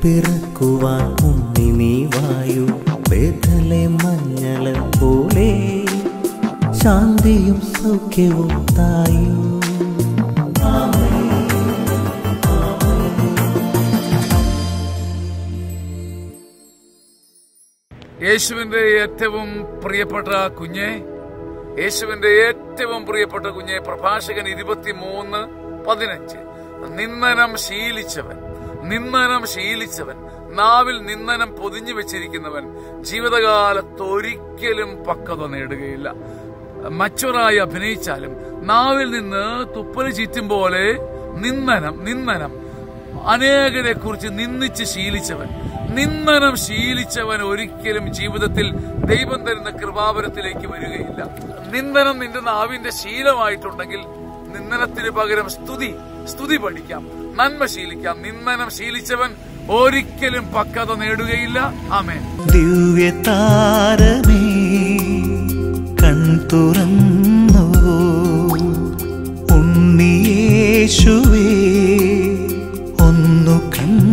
പിറക്കുവാൻ ഉണ്ണി നീ വായു വേദലെ മഞ്ഞള പോലെ ശാന്തിയും സൗഖ്യവും തായു യേശുവിന്റെ ഏറ്റവും പ്രിയപ്പെട്ട കുഞ്ഞെ യേശുവിന്റെ ഏറ്റവും പ്രിയപ്പെട്ട കുഞ്ഞെ പ്രഭാഷകൻ ഇരുപത്തിമൂന്ന് പതിനഞ്ച് നിന്ദനം ശീലിച്ചവൻ നിന്ദനം ശീലിച്ചവൻ നാവിൽ നിന്ദനം പൊതിഞ്ഞു വെച്ചിരിക്കുന്നവൻ ജീവിതകാലത്ത് ഒരിക്കലും പക്വത നേടുകയില്ല മച്ചുറായി അഭിനയിച്ചാലും നാവിൽ നിന്ന് തുപ്പല് ചീറ്റും പോലെ നിന്ദനം നിന്ദനം അനേകരെ കുറിച്ച് നിന്ദിച്ച് ശീലിച്ചവൻ നിന്ദനം ശീലിച്ചവൻ ഒരിക്കലും ജീവിതത്തിൽ ദൈവം തരുന്ന കൃപാപരത്തിലേക്ക് വരികയില്ല നിന്ദനം നിന്റെ നാവിന്റെ ശീലമായിട്ടുണ്ടെങ്കിൽ നിന്ദനത്തിന് പകരം സ്തുതി സ്തുതി പഠിക്കാം നന്മ ശീലിക്കാം നിന്ദനം ശീലിച്ചവൻ ഒരിക്കലും പക്വത നേടുകയില്ല ആമേൻ ദിവ്യ താരമേ കൺ തുറന്നു ഉണ്ണിയേശുവേ ഒന്നു കണ്ണു